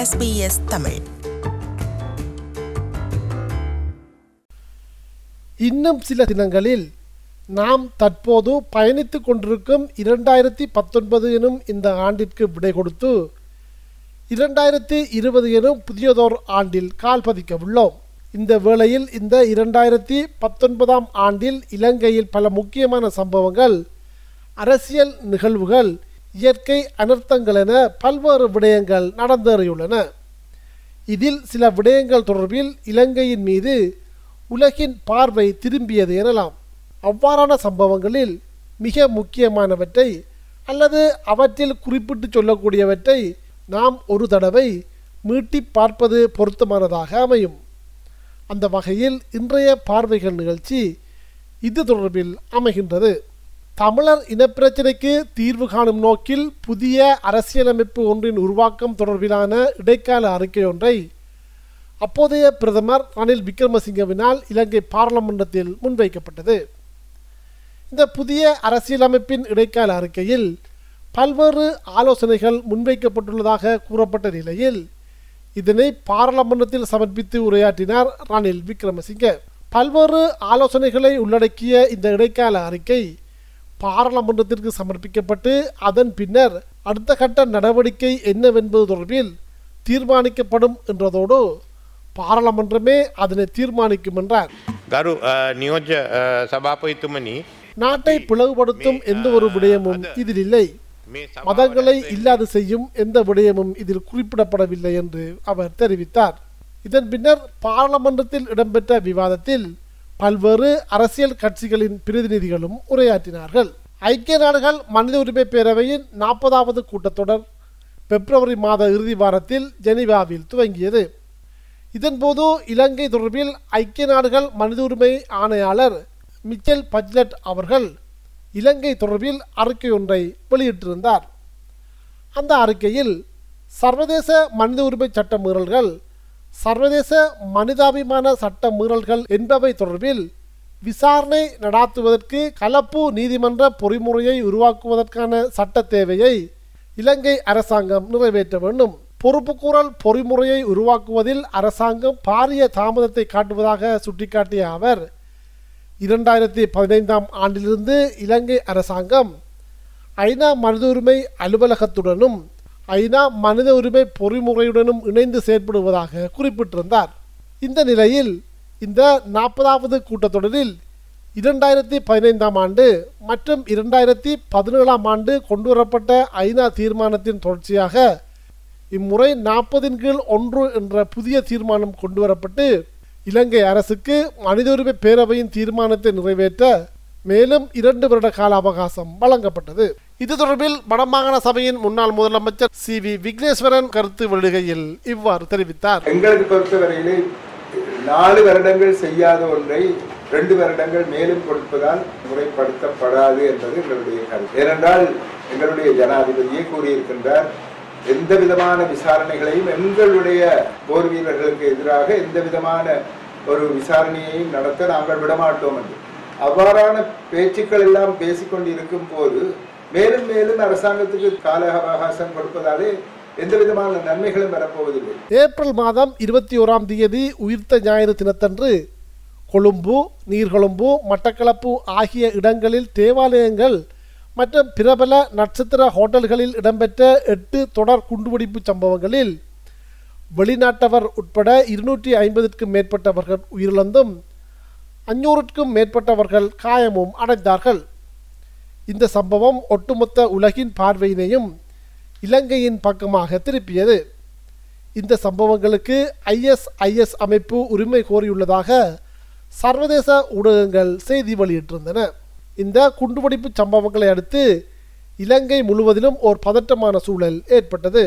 SBS Tamil இன்னும் சில தினங்களில் நாம் தற்போது பயணித்துக் கொண்டிருக்கும் இரண்டாயிரத்தி பத்தொன்பது எனும் இந்த ஆண்டிற்கு விடை கொடுத்து இரண்டாயிரத்தி இருபது எனும் புதியதோர் ஆண்டில் கால் பதிக்க உள்ளோம் இந்த வேளையில் இந்த இரண்டாயிரத்தி பத்தொன்பதாம் ஆண்டில் இலங்கையில் பல முக்கியமான சம்பவங்கள் அரசியல் நிகழ்வுகள் இயற்கை அனர்த்தங்கள் என பல்வேறு விடயங்கள் நடந்தேறியுள்ளன இதில் சில விடயங்கள் தொடர்பில் இலங்கையின் மீது உலகின் பார்வை திரும்பியது எனலாம் அவ்வாறான சம்பவங்களில் மிக முக்கியமானவற்றை அல்லது அவற்றில் குறிப்பிட்டு சொல்லக்கூடியவற்றை நாம் ஒரு தடவை மீட்டி பார்ப்பது பொருத்தமானதாக அமையும் அந்த வகையில் இன்றைய பார்வைகள் நிகழ்ச்சி இது தொடர்பில் அமைகின்றது தமிழர் இனப்பிரச்சினைக்கு தீர்வு காணும் நோக்கில் புதிய அரசியலமைப்பு ஒன்றின் உருவாக்கம் தொடர்பிலான இடைக்கால அறிக்கை ஒன்றை அப்போதைய பிரதமர் ரணில் விக்ரமசிங்கவினால் இலங்கை பாராளுமன்றத்தில் முன்வைக்கப்பட்டது இந்த புதிய அரசியலமைப்பின் இடைக்கால அறிக்கையில் பல்வேறு ஆலோசனைகள் முன்வைக்கப்பட்டுள்ளதாக கூறப்பட்ட நிலையில் இதனை பாராளுமன்றத்தில் சமர்ப்பித்து உரையாற்றினார் ரணில் விக்ரமசிங்க பல்வேறு ஆலோசனைகளை உள்ளடக்கிய இந்த இடைக்கால அறிக்கை பாராளுமன்றத்திற்கு சமர்ப்பிக்கப்பட்டு அதன் பின்னர் அடுத்த கட்ட நடவடிக்கை என்னவென்பது தொடர்பில் தீர்மானிக்கப்படும் என்றதோடு பாராளுமன்றமே அதனை தீர்மானிக்கும் என்றார் ගරු අ, නියෝජ්‍ය අ, සභාපතිතුමනි நாட்டை பிளவுபடுத்தும் எந்த ஒரு விடயமும் இதில் இல்லை මේ සභාවට மதங்களை இல்லாது செய்யும் எந்த விடயமும் இதில் குறிப்பிடப்படவில்லை என்று அவர் தெரிவித்தார் இதன் பின்னர் பாராளுமன்றத்தில் இடம்பெற்ற விவாதத்தில் பல்வேறு அரசியல் கட்சிகளின் பிரதிநிதிகளும் உரையாற்றினார்கள் ஐக்கிய நாடுகள் மனித உரிமை பேரவையின் நாற்பதாவது கூட்டத்தொடர் பிப்ரவரி மாத இறுதி வாரத்தில் ஜெனீவாவில் துவங்கியது இதன்போது இலங்கை தொடர்பில் ஐக்கிய நாடுகள் மனித உரிமை ஆணையாளர் மிச்சல் பஜ்லட் அவர்கள் இலங்கை தொடர்பில் அறிக்கை ஒன்றை வெளியிட்டிருந்தார் அந்த அறிக்கையில் சர்வதேச மனித உரிமை சட்ட மீறல்கள் சர்வதேச மனிதாபிமான சட்ட மீறல்கள் என்பவை தொடர்பில் விசாரணை நடாத்துவதற்கு கலப்பு நீதிமன்ற பொறிமுறையை உருவாக்குவதற்கான சட்ட தேவையை இலங்கை அரசாங்கம் நிறைவேற்ற வேண்டும் பொறுப்புக்கூறல் பொறிமுறையை உருவாக்குவதில் அரசாங்கம் பாரிய தாமதத்தை காட்டுவதாக சுட்டிக்காட்டிய அவர் இரண்டாயிரத்தி பதினைந்தாம் ஆண்டிலிருந்து இலங்கை அரசாங்கம் ஐநா மனித உரிமை அலுவலகத்துடனும் ஐநா மனித உரிமை பொறிமுறையுடனும் இணைந்து செயற்படுவதாக குறிப்பிட்டிருந்தார் இந்த நிலையில் இந்த நாற்பதாவது கூட்டத்தொடரில் இரண்டாயிரத்தி பதினைந்தாம் ஆண்டு மற்றும் இரண்டாயிரத்தி பதினேழாம் ஆண்டு கொண்டுவரப்பட்ட ஐநா தீர்மானத்தின் தொடர்ச்சியாக இம்முறை நாற்பதின் கீழ் ஒன்று என்ற புதிய தீர்மானம் கொண்டுவரப்பட்டு இலங்கை அரசுக்கு மனித உரிமை பேரவையின் தீர்மானத்தை நிறைவேற்ற மேலும் இரண்டு வருட கால அவகாசம் வழங்கப்பட்டது இது தொடர்பில் வடமாகாண சபையின் முன்னாள் முதலமைச்சர் சி வி விக்னேஸ்வரன் கருத்து வெளியிடுகையில் இவ்வாறு தெரிவித்தார் எங்களுக்கு பொறுத்தவரையிலே நாலு வருடங்கள் செய்யாத ஒன்றை ரெண்டு வருடங்கள் மேலும் கொடுப்பதால் முறைப்படுத்தப்படாது என்பது எங்களுடைய கருத்து ஏனென்றால் எங்களுடைய ஜனாதிபதியே கூறியிருக்கின்றார் எந்த விதமான விசாரணைகளையும் எங்களுடைய போர் வீரர்களுக்கு எதிராக எந்த விதமான ஒரு விசாரணையையும் நடத்த நாங்கள் விடமாட்டோம் என்று அவ்வாறான பேச்சுக்கள் எல்லாம் பேசிக்கொண்டு இருக்கும் போது மேலும் மேலும் அரசாங்கத்துக்கு கால அவகாசம் கொடுப்பதாலே எந்த விதமான நன்மைகளும் வரப்போவதில்லை ஏப்ரல் மாதம் இருபத்தி ஓராம் தேதி உயிர்த்த ஞாயிறு தினத்தன்று கொழும்பு நீர்கொழும்பு மட்டக்களப்பு ஆகிய இடங்களில் தேவாலயங்கள் மற்றும் பிரபல நட்சத்திர ஹோட்டல்களில் இடம்பெற்ற எட்டு தொடர் குண்டுவெடிப்பு சம்பவங்களில் வெளிநாட்டவர் உட்பட இருநூற்றி ஐம்பதுக்கும் மேற்பட்டவர்கள் உயிரிழந்தும் அஞ்சூறுக்கும் மேற்பட்டவர்கள் காயமும் அடைந்தார்கள் இந்த சம்பவம் ஒட்டுமொத்த உலகின் பார்வையினையும் இலங்கையின் பக்கமாக திருப்பியது இந்த சம்பவங்களுக்கு ஐஎஸ்ஐஎஸ் அமைப்பு உரிமை கோரியுள்ளதாக சர்வதேச ஊடகங்கள் செய்தி வெளியிட்டிருந்தன இந்த குண்டுவெடிப்பு சம்பவங்களை அடுத்து இலங்கை முழுவதிலும் ஓர் பதட்டமான சூழல் ஏற்பட்டது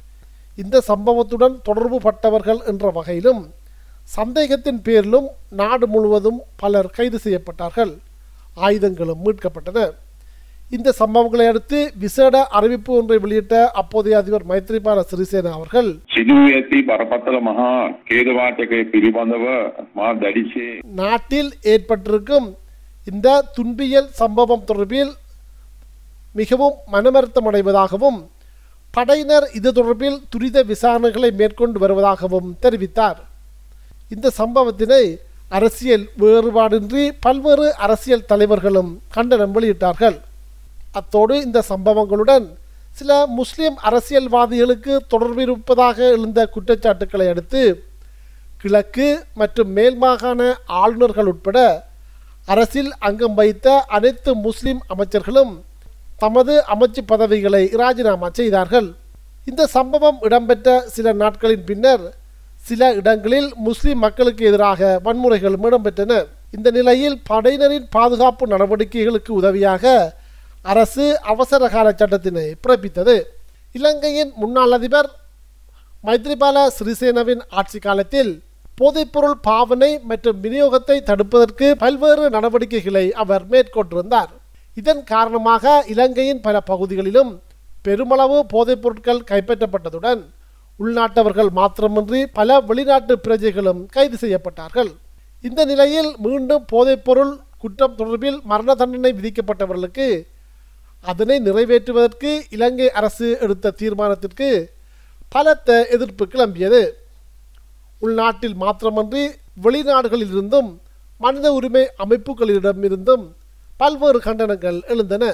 இந்த சம்பவத்துடன் தொடர்பு பட்டவர்கள் என்ற வகையிலும் சந்தேகத்தின் பேரிலும் நாடு முழுவதும் பலர் கைது செய்யப்பட்டார்கள் ஆயுதங்களும் மீட்கப்பட்டன இந்த சம்பவங்களை அடுத்து விசேட அறிவிப்பு ஒன்றை வெளியிட்ட அப்போதைய அதிபர் மைத்ரிபால சிறிசேனா அவர்கள் සිදුවී ඇති බරපතල මහා කේදවාචකය පිළිබඳව මා දැඩිසේ நாட்டில் ஏற்பட்டிருக்கும் இந்த துன்பியல் சம்பவம் தொடர்பில் மிகவும் மனமருத்தமடைவதாகவும் படையினர் இது தொடர்பில் துரித விசாரணைகளை மேற்கொண்டு வருவதாகவும் தெரிவித்தார் இந்த சம்பவத்தினை அரசியல் வேறுபாடின்றி பல்வேறு அரசியல் தலைவர்களும் கண்டனம் வெளியிட்டார்கள் அத்தோடு இந்த சம்பவங்களுடன் சில முஸ்லிம் அரசியல்வாதிகளுக்கு தொடர்பிருப்பதாக எழுந்த குற்றச்சாட்டுக்களை அடுத்து கிழக்கு மற்றும் மேல் மாகாண ஆளுநர்கள் உட்பட அரசில் அங்கம் வைத்த அனைத்து முஸ்லிம் அமைச்சர்களும் தமது அமைச்சு பதவிகளை ராஜினாமா செய்தார்கள் இந்த சம்பவம் இடம்பெற்ற சில நாட்களின் பின்னர் சில இடங்களில் முஸ்லிம் மக்களுக்கு எதிராக வன்முறைகளும் இடம்பெற்றன இந்த நிலையில் படையினரின் பாதுகாப்பு நடவடிக்கைகளுக்கு உதவியாக அரசு அவசர கால சட்டத்தினை பிறப்பித்தது இலங்கையின் முன்னாள் அதிபர் மைத்ரிபால சிறிசேனவின் ஆட்சி காலத்தில் போதைப்பொருள் பாவனை மற்றும் விநியோகத்தை தடுப்பதற்கு பல்வேறு நடவடிக்கைகளை அவர் மேற்கொண்டிருந்தார் இதன் காரணமாக இலங்கையின் பல பகுதிகளிலும் பெருமளவு போதைப் பொருட்கள் கைப்பற்றப்பட்டதுடன் உள்நாட்டவர்கள் மாத்திரமின்றி பல வெளிநாட்டு பிரஜைகளும் கைது செய்யப்பட்டார்கள் இந்த நிலையில் மீண்டும் போதைப்பொருள் குற்றம் தொடர்பில் மரண தண்டனை விதிக்கப்பட்டவர்களுக்கு அதனை நிறைவேற்றுவதற்கு இலங்கை அரசு எடுத்த தீர்மானத்திற்கு பலத்த எதிர்ப்பு கிளம்பியது உள்நாட்டில் மாத்திரமன்றி வெளிநாடுகளிலிருந்தும் மனித உரிமை அமைப்புகளிடமிருந்தும் பல்வேறு கண்டனங்கள் எழுந்தன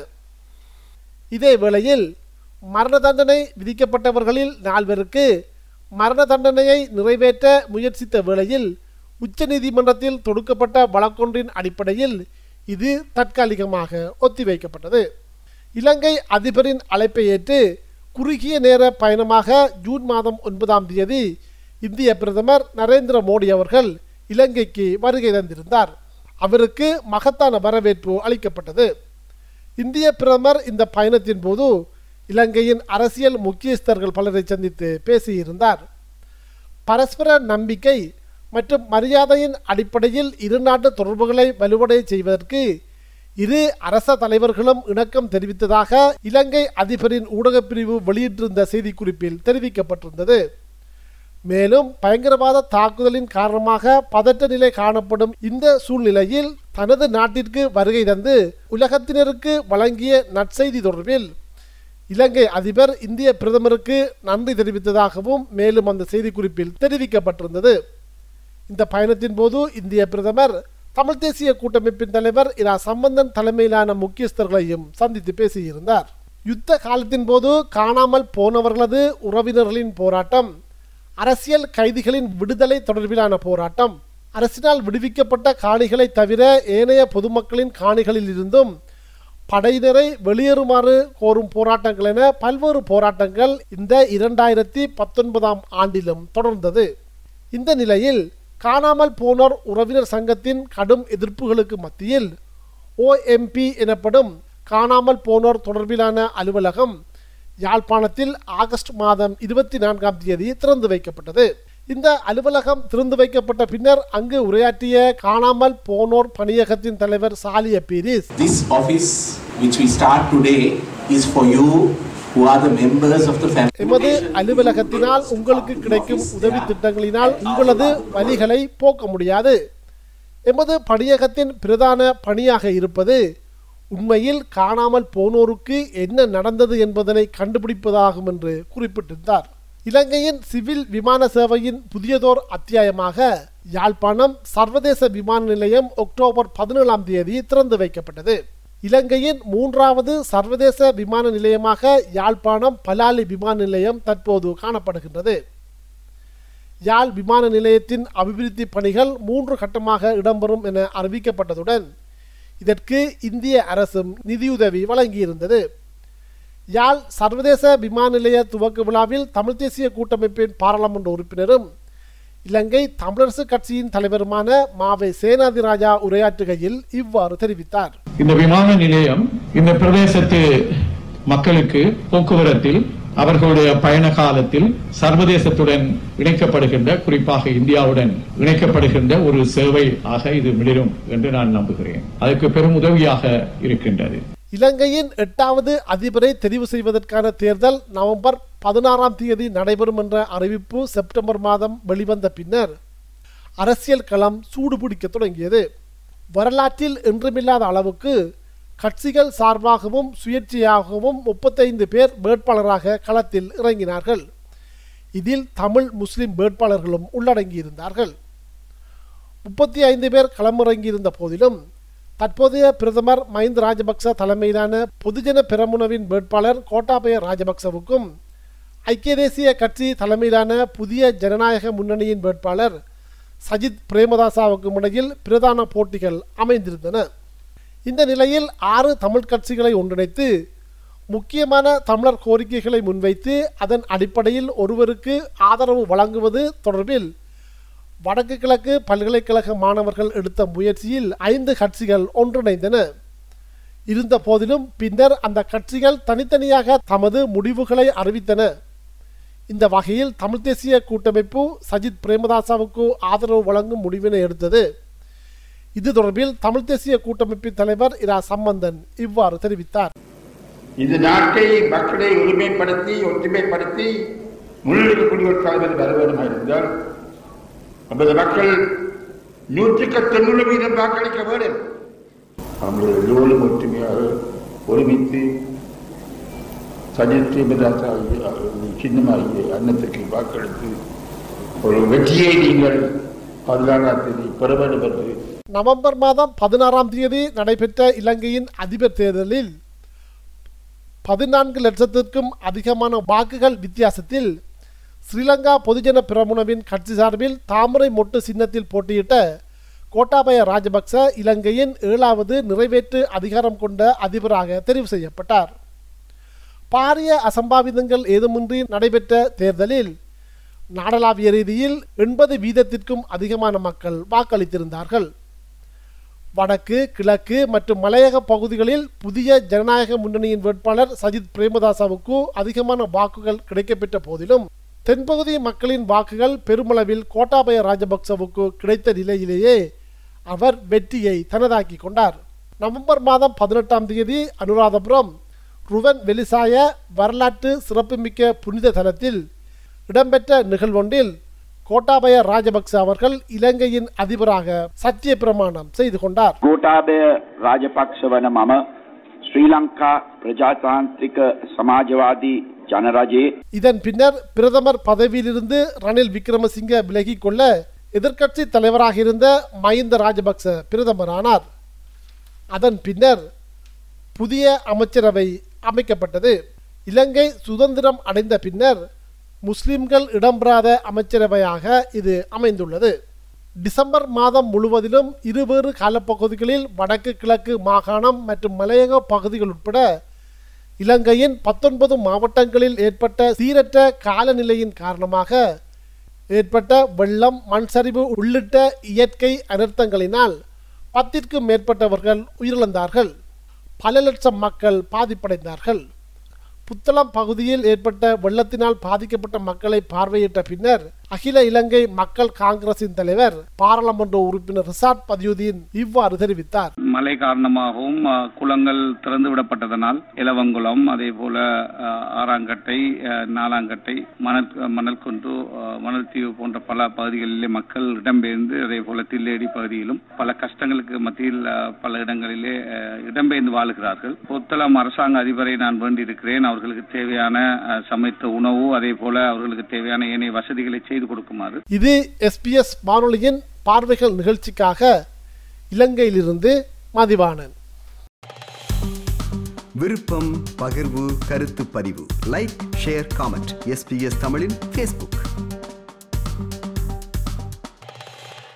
இதே வேளையில் மரண தண்டனை விதிக்கப்பட்டவர்களில் நால்வருக்கு மரண தண்டனையை நிறைவேற்ற முயற்சித்த வேளையில் உச்சநீதிமன்றத்தில் தொடுக்கப்பட்ட வழக்கொன்றின் அடிப்படையில் இது தற்காலிகமாக ஒத்திவைக்கப்பட்டது இலங்கை அதிபரின் அழைப்பை ஏற்று குறுகிய நேர பயணமாக ஜூன் மாதம் ஒன்பதாம் தேதி இந்திய பிரதமர் நரேந்திர மோடி அவர்கள் இலங்கைக்கு வருகை தந்திருந்தார் அவருக்கு மகத்தான வரவேற்பு அளிக்கப்பட்டது இந்திய பிரதமர் இந்த பயணத்தின் போது இலங்கையின் அரசியல் முக்கியஸ்தர்கள் பலரை சந்தித்து பேசியிருந்தார் பரஸ்பர நம்பிக்கை மற்றும் மரியாதையின் அடிப்படையில் இரு நாட்டு தொடர்புகளை வலுவடைய செய்வதற்கு இரு அரச தலைவர்களும் இணக்கம் தெரிவித்ததாக இலங்கை அதிபரின் ஊடகப் பிரிவு வெளியிட்டிருந்த செய்திக்குறிப்பில் தெரிவிக்கப்பட்டிருந்தது மேலும் பயங்கரவாத தாக்குதலின் காரணமாக பதட்ட நிலை காணப்படும் இந்த சூழ்நிலையில் தனது நாட்டிற்கு வருகை தந்து உலகத்தினருக்கு வழங்கிய நற்செய்தி தொடர்பில் இலங்கை அதிபர் இந்திய பிரதமருக்கு நன்றி தெரிவித்ததாகவும் மேலும் அந்த செய்திக்குறிப்பில் தெரிவிக்கப்பட்டிருந்தது இந்த பயணத்தின் போது இந்திய பிரதமர் தமிழ் தேசிய கூட்டமைப்பின் தலைவர் இரா சம்பந்தன் தலைமையிலான முக்கியஸ்தர்களையும் சந்தித்து பேசியிருந்தார் யுத்த காலத்தின் போது காணாமல் போனவர்களது உறவினர்களின் போராட்டம் அரசியல் கைதிகளின் விடுதலை தொடர்பிலான போராட்டம் அரசினால் விடுவிக்கப்பட்ட காணிகளை தவிர ஏனைய பொதுமக்களின் காணிகளில் இருந்தும் படையினரை வெளியேறுமாறு கோரும் போராட்டங்கள் என பல்வேறு போராட்டங்கள் இந்த இரண்டாயிரத்தி பத்தொன்பதாம் ஆண்டிலும் தொடர்ந்தது இந்த நிலையில் காணாமல் போனோர் உறவினர் சங்கத்தின் கடும் எதிர்ப்புகளுக்கு மத்தியில் ஓஎம்பி எனப்படும் காணாமல் போனோர் தொடர்பிலான அலுவலகம் யாழ்ப்பாணத்தில் ஆகஸ்ட் மாதம் இருபத்தி நான்காம் தேதி திறந்து வைக்கப்பட்டது இந்த அலுவலகம் திறந்து வைக்கப்பட்ட பின்னர் அங்கு உரையாற்றிய காணாமல் போனோர் பணியகத்தின் தலைவர் Saliya Peiris This office, which we start today, is for you who are the members of the family. எமது அலுவலகத்தினால் உங்களுக்கு கிடைக்கும் உதவி திட்டங்களினால் உங்களது வலிகளை போக்க முடியாது எமது பணியகத்தின் பிரதான பணியாக இருப்பது உண்மையில் காணாமல் போனோருக்கு என்ன நடந்தது என்பதனை கண்டுபிடிப்பதாகும் என்று குறிப்பிட்டிருந்தார் இலங்கையின் சிவில் விமான சேவையின் புதியதோர் அத்தியாயமாக யாழ்ப்பாணம் சர்வதேச விமான நிலையம் அக்டோபர் பதினேழாம் தேதி திறந்து வைக்கப்பட்டது இலங்கையின் மூன்றாவது சர்வதேச விமான நிலையமாக யாழ்ப்பாணம் பலாலி விமான நிலையம் தற்போது காணப்படுகின்றது யாழ் விமான நிலையத்தின் அபிவிருத்தி பணிகள் மூன்று கட்டமாக இடம்பெறும் என அறிவிக்கப்பட்டதுடன் இதற்கு இந்திய அரசும் நிதியுதவி வழங்கியிருந்தது யாழ் சர்வதேச விமான நிலைய துவக்க விழாவில் தமிழ் தேசிய கூட்டமைப்பின் பாராளுமன்ற உறுப்பினரும் இலங்கை தமிழரசு கட்சியின் தலைவருமான மாவை சேனாதிராஜா உரையாற்றுகையில் இவ்வாறு தெரிவித்தார் இந்த விமான நிலையம் இந்த பிரதேசத்து மக்களுக்கு போக்குவரத்தில் அவர்களுடைய பயண காலத்தில் சர்வதேசத்துடன் இணைக்கப்படுகின்ற குறிப்பாக இந்தியாவுடன் இணைக்கப்படுகின்ற ஒரு சேவை ஆக இது மிளிரும் என்று நான் நம்புகிறேன் அதற்கு பெரும் உதவியாக இருக்கின்றது இலங்கையின் எட்டாவது அதிபரை தெரிவு செய்வதற்கான தேர்தல் நவம்பர் பதினாறாம் தேதி நடைபெறும் என்ற அறிவிப்பு செப்டம்பர் மாதம் வெளிவந்த பின்னர் அரசியல் களம் சூடுபிடிக்க தொடங்கியது வரலாற்றில் என்றுமில்லாத அளவுக்கு கட்சிகள் சார்பாகவும் சுயேட்சையாகவும் முப்பத்தைந்து பேர் வேட்பாளராக களத்தில் இறங்கினார்கள் இதில் தமிழ் முஸ்லிம் வேட்பாளர்களும் உள்ளடங்கியிருந்தார்கள் முப்பத்தி ஐந்து பேர் களமிறங்கியிருந்த போதிலும் தற்போதைய பிரதமர் மஹிந்த ராஜபக்ச தலைமையிலான பொதுஜன பெரமுனவின் வேட்பாளர் கோட்டாபய ராஜபக்சவுக்கும் ஐக்கிய தேசிய கட்சி தலைமையிலான புதிய ஜனநாயக முன்னணியின் வேட்பாளர் சஜித் பிரேமதாசாவுக்கும் இடையில் பிரதான போட்டிகள் அமைந்திருந்தன இந்த நிலையில் ஆறு தமிழ் கட்சிகளை ஒன்றிணைத்து முக்கியமான தமிழர் கோரிக்கைகளை முன்வைத்து அதன் அடிப்படையில் ஒருவருக்கு ஆதரவு வழங்குவது தொடர்பில் வடக்கு கிழக்கு பல்கலைக்கழக மாணவர்கள் எடுத்த முயற்சியில் ஐந்து கட்சிகள் ஒன்றிணைந்தன இருந்த போதிலும் பின்னர் அந்த கட்சிகள் தனித்தனியாக தமது முடிவுகளை அறிவித்தன இந்த வகையில் தமிழ் தேசிய கூட்டமைப்பு சஜித் பிரேமதாசாவுக்கு ஆதரவு வழங்கும் முடிவினை எடுத்தது இது தொடர்பில் தமிழ் தேசிய கூட்டமைப்பின் தலைவர் இரா சம்பந்தன் இவ்வாறு தெரிவித்தார் இந்த நாட்டை மக்களை ஒருமைப்படுத்தி ஒற்றுமைப்படுத்தி முன்னெடுக்கக்கூடிய ஒரு தலைவர் வர வேண்டுமா இருந்தால் நமது மக்கள் நூற்றுக்கு தொண்ணூறு வீதம் வாக்களிக்க வேண்டும் அவர்கள் எல்லோரும் ஒற்றுமையாக ஒருமித்து சஜித் பிரேமதாஸ் ஆகிய சின்னமாகிய அன்னத்துக்கு வாக்களித்து ஒரு வெற்றியை நீங்கள் பதினாறாம் தேதி பெற வேண்டும் என்று நவம்பர் மாதம் பதினாறாம் தேதி நடைபெற்ற இலங்கையின் அதிபர் தேர்தலில் பதினான்கு லட்சத்திற்கும் அதிகமான வாக்குகள் வித்தியாசத்தில் ஸ்ரீலங்கா பொதுஜன பிரமுனவின் கட்சி சார்பில் தாமரை மொட்டு சின்னத்தில் போட்டியிட்ட கோட்டாபய ராஜபக்ச இலங்கையின் ஏழாவது நிறைவேற்று அதிகாரம் கொண்ட அதிபராக தெரிவு செய்யப்பட்டார் பாரிய அசம்பாவிதங்கள் ஏதுமின்றி நடைபெற்ற தேர்தலில் நாடளாவிய ரீதியில் எண்பது வீதத்திற்கும் அதிகமான மக்கள் வாக்களித்திருந்தார்கள் வடக்கு கிழக்கு மற்றும் மலையக பகுதிகளில் புதிய ஜனநாயக முன்னணியின் வேட்பாளர் சஜித் பிரேமதாசாவுக்கு அதிகமான வாக்குகள் கிடைக்கப்பெற்ற போதிலும் தென்பகுதி மக்களின் வாக்குகள் பெருமளவில் கோட்டாபய ராஜபக்சவுக்கு கிடைத்த நிலையிலேயே அவர் வெற்றியை தனதாக்கி கொண்டார் நவம்பர் மாதம் பதினெட்டாம் தேதி அனுராதபுரம் ருவன் வெலிசாய வரலாற்று சிறப்புமிக்க புனித தலத்தில் இடம்பெற்ற நிகழ்வொன்றில் கோட்டாபய ராஜபக்ச அவர்கள் இலங்கையின் அதிபராக சத்திய பிரமாணம் செய்து கொண்டார் ගෝටාබය රාජපක්ෂ වන මම ශ්‍රී ලංකා ප්‍රජාතාන්ත්‍රික සමාජවාදී ජනරජයේ இதன் பின்னர் பிரதமர் பதவியிலிருந்து ரணில் விக்ரமசிங்க விலகிக் கொள்ள எதிர்க்கட்சி தலைவராக இருந்த மஹிந்த ராஜபக்ச பிரதமரானார் அதன் பின்னர் புதிய அமைச்சரவை அமைக்கப்பட்டது இலங்கை சுதந்திரம் அடைந்த பின்னர் முஸ்லிம்கள் இடம்பெறாத அமைச்சரவையாக இது அமைந்துள்ளது டிசம்பர் மாதம் முழுவதிலும் இருவேறு காலப்பகுதிகளில் வடக்கு கிழக்கு மாகாணம் மற்றும் மலையக பகுதிகள் உட்பட இலங்கையின் பத்தொன்பது மாவட்டங்களில் ஏற்பட்ட சீரற்ற காலநிலையின் காரணமாக ஏற்பட்ட வெள்ளம் மண் சரிவு உள்ளிட்ட இயற்கை அனர்த்தங்களினால் பத்திற்கும் மேற்பட்டவர்கள் உயிரிழந்தார்கள் பல லட்சம் மக்கள் பாதிப்படைந்தார்கள் புத்தளம் பகுதியில் ஏற்பட்ட வெள்ளத்தினால் பாதிக்கப்பட்ட மக்களை பார்வையிட்ட பின்னர் அகில இலங்கை மக்கள் காங்கிரசின் தலைவர் பாராளுமன்ற உறுப்பினர் ரிசாட் பதியுதீன் இவ்வாறு தெரிவித்தார் மழை காரணமாகவும் அஹ், குளங்கள் திறந்து விடப்பட்டதனால் இலவங்குளம் அதே போல அஹ், ஆறாங்கட்டை அஹ், நாலாங்கட்டை மணல் மணல் குன்று அஹ், மணல் தீவு போன்ற பல பகுதிகளிலே மக்கள் இடம்பெயர்ந்து அதே போல தில்லேடி பகுதியிலும் பல கஷ்டங்களுக்கு மத்தியில் அஹ், பல இடங்களிலே அஹ், இடம்பெயர்ந்து வாழுகிறார்கள் புத்தளம் அரசாங்க அதிபரை நான் வேண்டியிருக்கிறேன் அவர்களுக்கு தேவையான அஹ், சமைத்த உணவு அதே போல அவர்களுக்கு தேவையான ஏனைய வசதிகளை செய்து கொடுக்குமாறு இது எஸ்பிஎஸ் வானொலியின் பார்வைகள் நிகழ்ச்சிக்காக இலங்கையிலிருந்து மதிவாணன் விருப்பம் பகிர்வு கருத்து பதிவு லைக் ஷேர் காமெண்ட் எஸ்பிஎஸ் தமிழின் ஃபேஸ்புக்